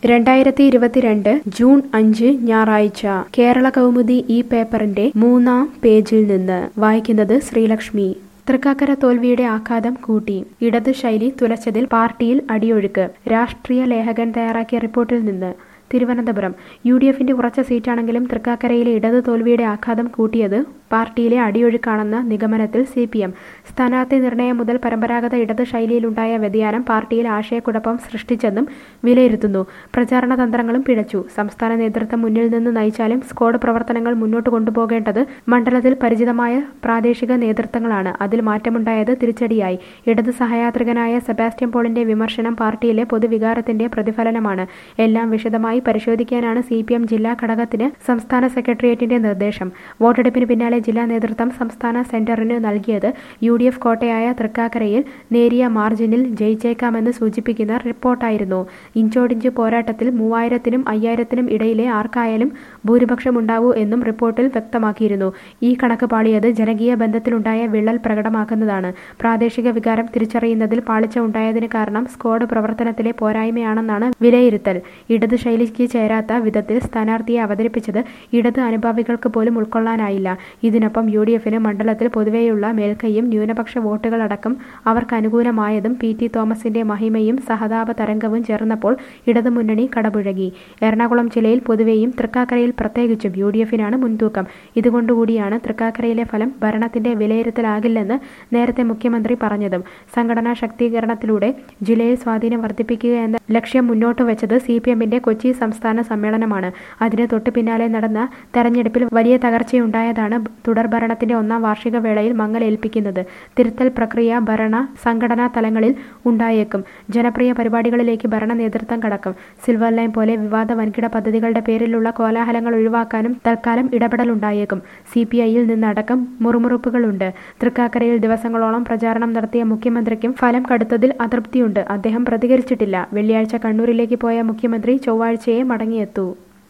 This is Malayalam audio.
രണ്ടായിരത്തി ഇരുപത്തിരണ്ട് ജൂൺ അഞ്ച് ഞായറാഴ്ച കേരള കൗമുദി ഈ പേപ്പറിന്റെ മൂന്നാം പേജിൽ നിന്ന് വായിക്കുന്നത് ശ്രീലക്ഷ്മി തൃക്കാക്കര തോൽവിയുടെ ആഘാതം കൂട്ടി ഇടത് ശൈലി തുലച്ചതിൽ പാർട്ടിയിൽ അടിയൊഴുക്ക് രാഷ്ട്രീയ ലേഖകൻ തയ്യാറാക്കിയ റിപ്പോർട്ടിൽ നിന്ന് തിരുവനന്തപുരം യു ഡി എഫിന്റെ ഉറച്ച സീറ്റാണെങ്കിലും തൃക്കാക്കരയിലെ ഇടത് തോൽവിയുടെ ആഘാതം കൂട്ടിയത് പാർട്ടിയിലെ അടിയൊഴുക്കാണെന്ന നിഗമനത്തിൽ സി പി എം സ്ഥാനാർത്ഥി നിർണയം മുതൽ പരമ്പരാഗത ഇടത് ശൈലിയിലുണ്ടായ വ്യതിയാനം പാർട്ടിയിൽ ആശയക്കുഴപ്പം സൃഷ്ടിച്ചെന്നും വിലയിരുത്തുന്നു പ്രചാരണ തന്ത്രങ്ങളും പിഴച്ചു സംസ്ഥാന നേതൃത്വം മുന്നിൽ നിന്ന് നയിച്ചാലും സ്ക്വാഡ് പ്രവർത്തനങ്ങൾ മുന്നോട്ട് കൊണ്ടുപോകേണ്ടത് മണ്ഡലത്തിൽ പരിചിതമായ പ്രാദേശിക നേതൃത്വങ്ങളാണ് അതിൽ മാറ്റമുണ്ടായത് തിരിച്ചടിയായി ഇടത് സഹയാത്രികനായ സെബാസ്റ്റ്യൻ പോളിന്റെ വിമർശനം പാർട്ടിയിലെ പൊതുവികാരത്തിന്റെ പ്രതിഫലനമാണ് എല്ലാം വിശദമായി പരിശോധിക്കാനാണ് സി പി എം ജില്ലാ ഘടകത്തിന് സംസ്ഥാന സെക്രട്ടേറിയറ്റിന്റെ നിർദ്ദേശം വോട്ടെടുപ്പിന് പിന്നാലെ ജില്ലാ നേതൃത്വം സംസ്ഥാന സെന്ററിന് നൽകിയത് യു ഡി എഫ് കോട്ടയായ തൃക്കാക്കരയിൽ നേരിയ മാർജിനിൽ ജയിച്ചേക്കാമെന്ന് സൂചിപ്പിക്കുന്ന റിപ്പോർട്ടായിരുന്നു ഇഞ്ചോടിഞ്ച് പോരാട്ടത്തിൽ മൂവായിരത്തിനും അയ്യായിരത്തിനും ഇടയിലെ ആർക്കായാലും ഭൂരിപക്ഷം ഉണ്ടാവൂ എന്നും റിപ്പോർട്ടിൽ വ്യക്തമാക്കിയിരുന്നു ഈ കണക്ക് പാളിയത് ജനകീയ ബന്ധത്തിലുണ്ടായ വിള്ളൽ പ്രകടമാക്കുന്നതാണ് പ്രാദേശിക വികാരം തിരിച്ചറിയുന്നതിൽ പാളിച്ച ഉണ്ടായതിന് കാരണം സ്ക്വാഡ് പ്രവർത്തനത്തിലെ പോരായ്മയാണെന്നാണ് വിലയിരുത്തൽ ഇടത് ശൈലിക്ക് ചേരാത്ത വിധത്തിൽ സ്ഥാനാർത്ഥിയെ അവതരിപ്പിച്ചത് ഇടത് അനുഭാവികൾക്ക് പോലും ഉൾക്കൊള്ളാനായില്ല ഇതിനൊപ്പം യു ഡി എഫിന് മണ്ഡലത്തിൽ പൊതുവെയുള്ള മേൽക്കൈയും ന്യൂനപക്ഷ വോട്ടുകളടക്കം അവർക്ക് അനുകൂലമായതും പി ടി തോമസിന്റെ മഹിമയും സഹതാപ തരംഗവും ചേർന്നപ്പോൾ ഇടതുമുന്നണി കടപുഴകി എറണാകുളം ജില്ലയിൽ പൊതുവെയും തൃക്കാക്കരയിൽ പ്രത്യേകിച്ചും യു ഡി എഫിനാണ് മുൻതൂക്കം ഇതുകൊണ്ടുകൂടിയാണ് തൃക്കാക്കരയിലെ ഫലം ഭരണത്തിന്റെ വിലയിരുത്തലാകില്ലെന്ന് നേരത്തെ മുഖ്യമന്ത്രി പറഞ്ഞതും സംഘടനാ ശാക്തീകരണത്തിലൂടെ ജില്ലയിൽ സ്വാധീനം വർദ്ധിപ്പിക്കുക എന്ന ലക്ഷ്യം മുന്നോട്ട് വെച്ചത് സി പി എമ്മിന്റെ കൊച്ചി സംസ്ഥാന സമ്മേളനമാണ് അതിന് തൊട്ടു പിന്നാലെ നടന്ന തെരഞ്ഞെടുപ്പിൽ വലിയ തകർച്ചയുണ്ടായതാണ് തുടർഭരണത്തിന്റെ ഒന്നാം വാർഷിക വേളയിൽ മങ്ങലേൽപ്പിക്കുന്നത് തിരുത്തൽ പ്രക്രിയ ഭരണ സംഘടനാ തലങ്ങളിൽ ഉണ്ടായേക്കും ജനപ്രിയ പരിപാടികളിലേക്ക് ഭരണ നേതൃത്വം കടക്കും സിൽവർ ലൈൻ പോലെ വിവാദ വൻകിട പദ്ധതികളുടെ പേരിലുള്ള കോലാഹലങ്ങൾ ഒഴിവാക്കാനും തൽക്കാലം ഇടപെടലുണ്ടായേക്കും സി പി ഐയിൽ നിന്നടക്കം മുറുമുറുപ്പുകളുണ്ട് തൃക്കാക്കരയിൽ ദിവസങ്ങളോളം പ്രചാരണം നടത്തിയ മുഖ്യമന്ത്രിക്കും ഫലം കടുത്തതിൽ അതൃപ്തിയുണ്ട് അദ്ദേഹം പ്രതികരിച്ചിട്ടില്ല വെള്ളിയാഴ്ച കണ്ണൂരിലേക്ക് പോയ മുഖ്യമന്ത്രി ചൊവ്വാഴ്ചയെ മടങ്ങിയെത്തൂ